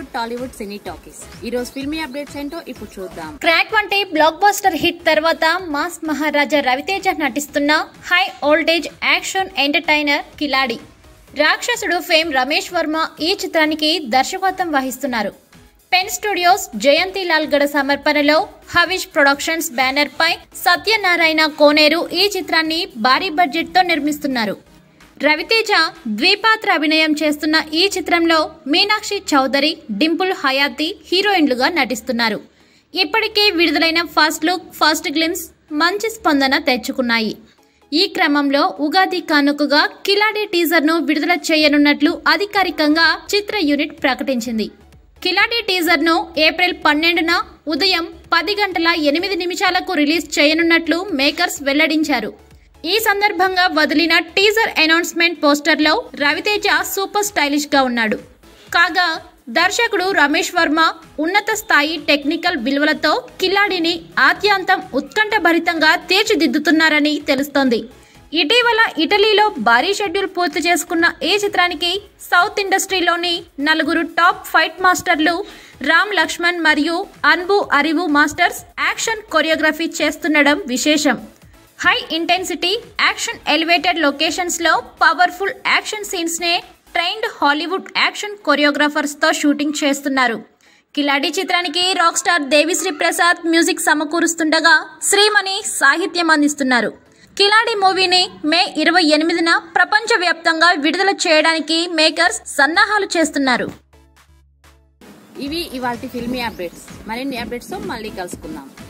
టాలీవుడ్ సినీ talkies ఈ రోజు filmy updates ఏంటో ఇప్పుడు చూద్దాం క్రాక్ వంటి బ్లాక్ బస్టర్ హిట్ తర్వాత మాస్ మహారాజా రవితేజ నటిస్తున్న high voltage action entertainer Khiladi Rakshasudu fame Ramesh Varma ఈ చిత్రానికి దర్శకత్వం వహిస్తున్నారు పెన్ స్టూడియోస్ జయంతి లాల్ గడ సమర్పణలో హవిష్ ప్రొడక్షన్స్ బ్యానర్ పై సత్యనారాయణ కోనేరు ఈ చిత్రాన్ని భారీ బడ్జెట్ తో నిర్మిస్తున్నారు రవితేజ ద్విపాత్ర అభినయం చేస్తున్న ఈ చిత్రంలో మీనాక్షి చౌదరి డింపుల్ హయాతి హీరోయిన్లుగా నటిస్తున్నారు ఇప్పటికే విడుదలైన ఫస్ట్ లుక్ ఫస్ట్ గ్లిమ్స్ మంచి స్పందన తెచ్చుకున్నాయి ఈ క్రమంలో ఉగాది కానుకగా కిలాడి టీజర్ను విడుదల చేయనున్నట్లు అధికారికంగా చిత్ర యూనిట్ ప్రకటించింది కిలాడి టీజర్ను ఏప్రిల్ పన్నెండున ఉదయం పది గంటల ఎనిమిది నిమిషాలకు రిలీజ్ చేయనున్నట్లు మేకర్స్ వెల్లడించారు ఈ సందర్భంగా వదిలిన టీజర్ అనౌన్స్మెంట్ పోస్టర్లో రవితేజ సూపర్ స్టైలిష్ గా ఉన్నాడు కాగా దర్శకుడు రమేష్ వర్మ ఉన్నత స్థాయి టెక్నికల్ విలువలతో కిల్లాడిని ఆద్యాంతం ఉత్కంఠభరితంగా తీర్చిదిద్దుతున్నారని తెలుస్తోంది ఇటీవల ఇటలీలో భారీ షెడ్యూల్ పూర్తి చేసుకున్న ఈ చిత్రానికి సౌత్ ఇండస్ట్రీలోని నలుగురు టాప్ ఫైట్ మాస్టర్లు రామ్ లక్ష్మణ్ మరియు Anbu Arivu masters action choreography చేస్తుండడం విశేషం high intensity action elevated locations లో పవర్ఫుల్ యాక్షన్ సీన్స్ నే ట్రైన్డ్ హాలీవుడ్ యాక్షన్ కొరియోగ్రాఫర్స్ తో షూటింగ్ చేస్తున్నారు కిలాడి చిత్రానికి rock star Devi Sri Prasad music సమకూరుస్తుండగా శ్రీమణి సాహిత్యం అందిస్తున్నారు కిలాడి మూవీని మే ఇరవై ఎనిమిదిన ప్రపంచవ్యాప్తంగా విడుదల చేయడానికి మేకర్స్ సన్నాహాలు చేస్తున్నారు ఇవి ఇవాల్టి ఫిల్మీ అప్డేట్స్ మరిన్ని అప్డేట్స్ తో మళ్ళీ కలుసుకుందాం